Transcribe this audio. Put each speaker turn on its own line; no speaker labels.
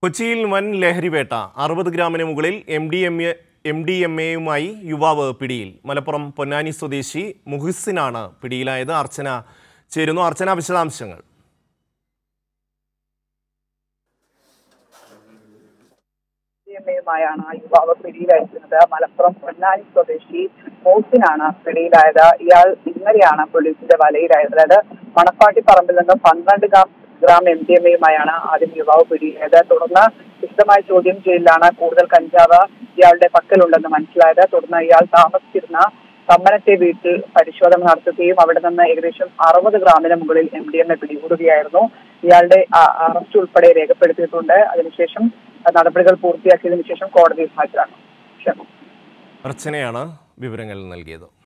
കൊച്ചിയിൽ വൻ ലഹരിവേട്ട അറുപത് ഗ്രാമിന് മുകളിൽ M D M A M D M എയുമായി യുവാവ് പിടിയിൽ മലപ്പുറം പൊന്നാനി സ്വദേശി മുഹിസിനാണ് പിടിയിലായത് അർച്ചന ചേരുന്നു അർച്ചന വിശദാംശങ്ങൾ
യുമായാണ് യുവാവ് പിടിയിലായിരിക്കുന്നത് മലപ്പുറം പൊന്നാനി സ്വദേശി മോസിനാണ് പിടിയിലായത് ഇയാൾ ഇന്നലെയാണ് പോലീസിന്റെ വലയിലായത് അതായത് മണപ്പാട്ടി പറമ്പിൽ നിന്നും പന്ത്രണ്ട് gram gram M D M എയുമായാണ് ആദ്യം യുവാവ് പിടിയിലായത് തുടർന്ന് വിശദമായ ചോദ്യം ചെയ്യലിലാണ് കൂടുതൽ കഞ്ചാവ് ഇയാളുടെ പക്കലുണ്ടെന്ന് മനസ്സിലായത് തുടർന്ന് ഇയാൾ താമസിച്ചിരുന്ന കമ്മനത്തെ വീട്ടിൽ പരിശോധന നടത്തുകയും അവിടെ നിന്ന് ഏകദേശം അറുപത് ഗ്രാമിന് മുകളിൽ എം ഡി എം എ പിടികൂടുകയായിരുന്നു ഇയാളുടെ അ- അറസ്റ്റ് ഉൾപ്പെടെ രേഖപ്പെടുത്തിയിട്ടുണ്ട് അതിനുശേഷം നടപടികൾ പൂർത്തിയാക്കിയതിനു ശേഷം കോടതിയിൽ ഹാജരാക്കും ക്ഷമ
അർച്ചനയാണ് വിവരങ്ങൾ നൽകിയത്